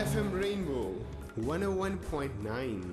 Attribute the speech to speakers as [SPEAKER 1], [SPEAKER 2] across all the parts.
[SPEAKER 1] FM Rainbow 101.9.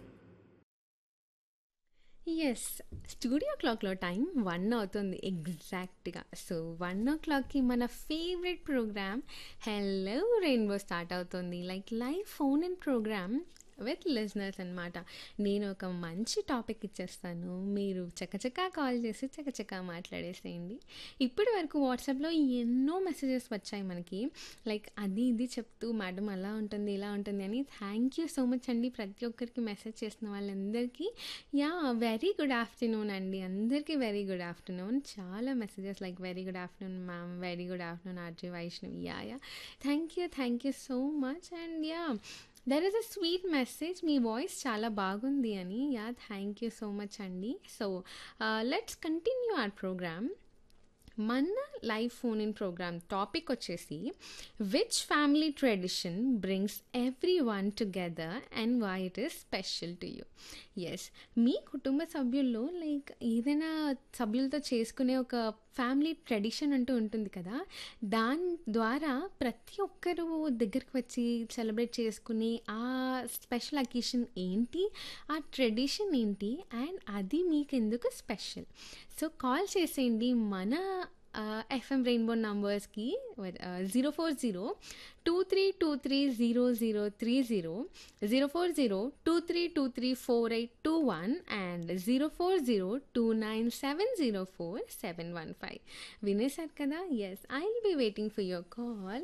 [SPEAKER 2] Yes studio క్లాక్లో time one అవుతుంది ఎగ్జాక్ట్గా సో వన్ ఓ క్లాక్కి మన favourite programme hello Rainbow start అవుతుంది like live phone in programme with listeners అనమాట నేను ఒక మంచి టాపిక్ ఇచ్చేస్తాను మీరు చకచకా కాల్ చేసి చకచకా మాట్లాడేసేయండి ఇప్పటి వరకు వాట్సాప్లో ఎన్నో మెసేజెస్ వచ్చాయి మనకి లైక్ అది ఇది చెప్తూ మేడం అలా ఉంటుంది ఇలా ఉంటుంది అని థ్యాంక్ యూ సో మచ్ అండి ప్రతి ఒక్కరికి మెసేజ్ చేసిన వాళ్ళందరికీ యా వెరీ గుడ్ ఆఫ్టర్నూన్ అండి అందరికీ వెరీ గుడ్ ఆఫ్టర్నూన్ చాలా messages like very good afternoon ma'am very good afternoon RJ Vaishnavi yeah yeah thank you thank you so much and yeah there is a sweet message మీ voice చాలా బాగుంది అని yeah thank you so much అండి so let's continue our programme మన live phone in programme topic వచ్చేసి which family tradition brings everyone together and why it is special to you us మీ కుటుంబ సభ్యుల్లో like ఏదైనా సభ్యులతో చేసుకునే ఒక ఫ్యామిలీ ట్రెడిషన్ అంటూ ఉంటుంది కదా దాని ద్వారా ప్రతి ఒక్కరూ దగ్గరికి వచ్చి సెలబ్రేట్ చేసుకునే ఆ స్పెషల్ అకేషన్ ఏంటి ఆ ట్రెడిషన్ ఏంటి అండ్ అది మీకు ఎందుకు స్పెషల్ సో కాల్ చేసేయండి మన ఎఫ్ఎం రెయిన్బో నంబర్స్కి zero four zero two three two three zero zero three zero zero four zero two three two three four eight two one and zero four zero two nine seven zero four seven one five వినేశారు కదా yes I will be waiting for your call